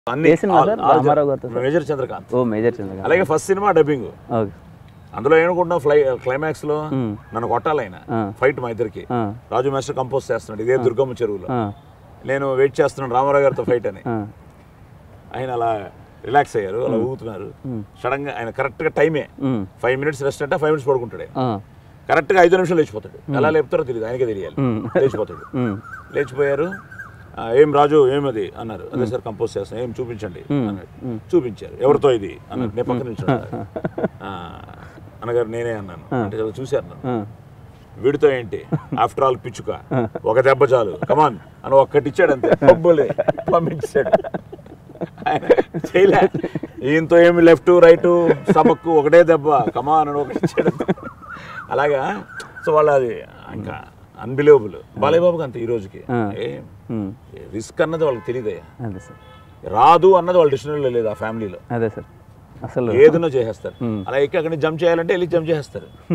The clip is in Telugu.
అన్ని ఏ సినిమా సార్? రామారావు గారితో సార్? మేజర్ చంద్రకాంత్ ఓ మేజర్ చంద్రకాంత్ అలాగే ఫస్ట్ సినిమా డబ్బింగ్ ఓకే అందులో ఏమనుకుంటున్నాం ఫ్లై క్లైమాక్స్ లో మ్మ్. నన్ను కొట్టాలి ఆయన ఆ. ఫైట్ మా ఇద్దరికి ఆ, రాజు మాస్టర్ కంపోజ్ చేస్తున్నాడు ఇదే దుర్గమ్మ చెరువులో ఆ, నేను వెయిట్ చేస్తున్నాను రామారావు గారితో ఫైట్ అని ఆ, ఆయన అలా రిలాక్స్ అయ్యారు అలా ఊగుతున్నారు సడన్ గా ఆయన కరెక్ట్ గా టైమే ఉమ్, ఫైవ్ మినిట్స్ రెస్ట్ అంటే ఫైవ్ మినిట్స్ పడుకుంటాడు ఆయన ఆ, కరెక్ట్ గా ఐదు నిమిషాలు లేచిపోతాడు ఎలా లేపుతారో తెలియదు ఆయనకే తెలియాలి మ్మ్. లేచిపోతాడు ఉమ్, లేచిపోయారు ఆ, ఏం రాజు ఏమది అన్నారు అదే సార్ కంపోజ్ చేస్తాను ఏం చూపించండి అన్నాడు చూపించారు ఎవరితో ఇది అన్నారు నేను పక్కన నిల్చున్నాను అన్నగారు నేనే అన్నాను అంటే "చాలా చూశారు నన్ను ఆ, వీడితో ఏంటి ఆఫ్టర్ ఆల్ పిచ్చుక ఒక దెబ్బ చాలు కమాన్ అని ఒక్కటి ఇచ్చాడు అంతే పబ్బులే పంపించాడు ఆయన చేయలే ఈయనతో ఏమి లెఫ్ట్ రైట్ స్టమక్ ఒకటే దెబ్బ కమాన్ అని ఒకటి ఇచ్చాడు అంతే. అలాగా సో వాళ్ళు అది ఇంకా అన్బిలీవబుల్ బాలయ్య బాబుకి అంతే ఈ రోజుకి ఆ. ఏం ఉమ్, రిస్క్ అన్నది వాళ్ళకి తెలియదయ్యా అదే సార్ రాదు అన్నది వాళ్ళ డిక్షనరీలో లేదు ఆ ఫ్యామిలీలో అదే సార్ అసలు ఏదైనా చేసేస్తారు అలా ఎక్కి అక్కడి నుంచి జంప్ చేయాలంటే వెళ్ళి జంప్ చేసేస్తారు